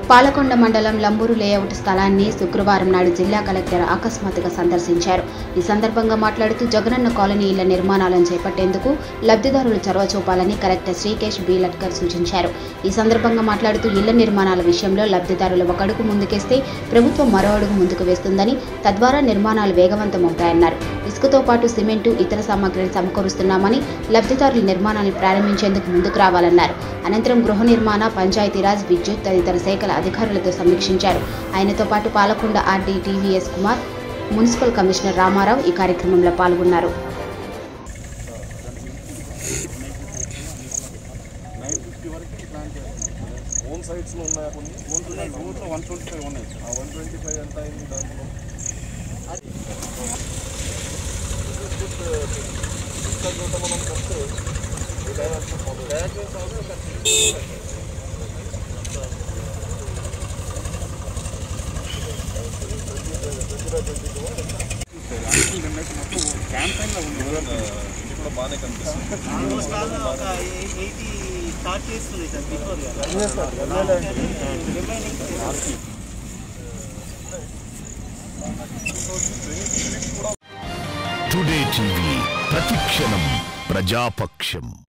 పాలకొండ మండలం లంబూరు లేఅవుట్ స్థలాన్ని శుక్రవారం నాడు జిల్లా కలెక్టర్ అకస్మాత్తుగా సందర్శించారు ఈ సందర్భంగా మాట్లాడుతూ జగనన్న కాలనీ ఇళ్ల నిర్మాణాలను చేపట్టేందుకు లబ్ధిదారులు చొరవ చూపాలని కలెక్టర్ శ్రీకేష్ బి లట్కర్ సూచించారు ఈ సందర్భంగా మాట్లాడుతూ ఇళ్ల నిర్మాణాల విషయంలో లబ్ధిదారులు ఒక అడుగు ముందుకేస్తే ప్రభుత్వం మరో అడుగు ముందుకు వేస్తుందని తద్వారా నిర్మాణాలు వేగవంతమవుతాయన్నారు ఇసుకతో పాటు సిమెంటు ఇతర సామాగ్రిని సమకూరుస్తున్నామని లబ్ధిదారుల నిర్మాణాన్ని ప్రారంభించేందుకు ముందుకు రావాలన్నారు అనంతరం గృహ నిర్మాణ పంచాయతీరాజ్ విద్యుత్ తదితర శాఖల అధికారులతో సమీక్షించారు ఆయనతో పాటు Palakonda RD TVS Kumar municipal commissioner Ramarao ఈ కార్యక్రమంలో పాల్గొన్నారు నైన్ ఫిఫ్టీ వరకు ప్లాన్ చేస్తున్నాం ఓన్ సైట్స్లో ఉన్నాయా కొన్ని ఓన్ ఉన్నాయి ఓన్లో వన్ ట్వంటీ ఫైవ్ ఉన్నాయి ఆ వన్ ట్వంటీ ఫైవ్ ఎంత అయింది దాంట్లో ఇంకా చోట మనం కడితే క్యాంపెయిన్లో ఉంది ఇది కూడా బాగానే కనిపిస్తుంది ఆల్మోస్ట్ ఆల్ ఒక ఎయిటీ స్టార్ట్ చేస్తుంది sir before remaining today TV ప్రతిక్షణం ప్రజాపక్షం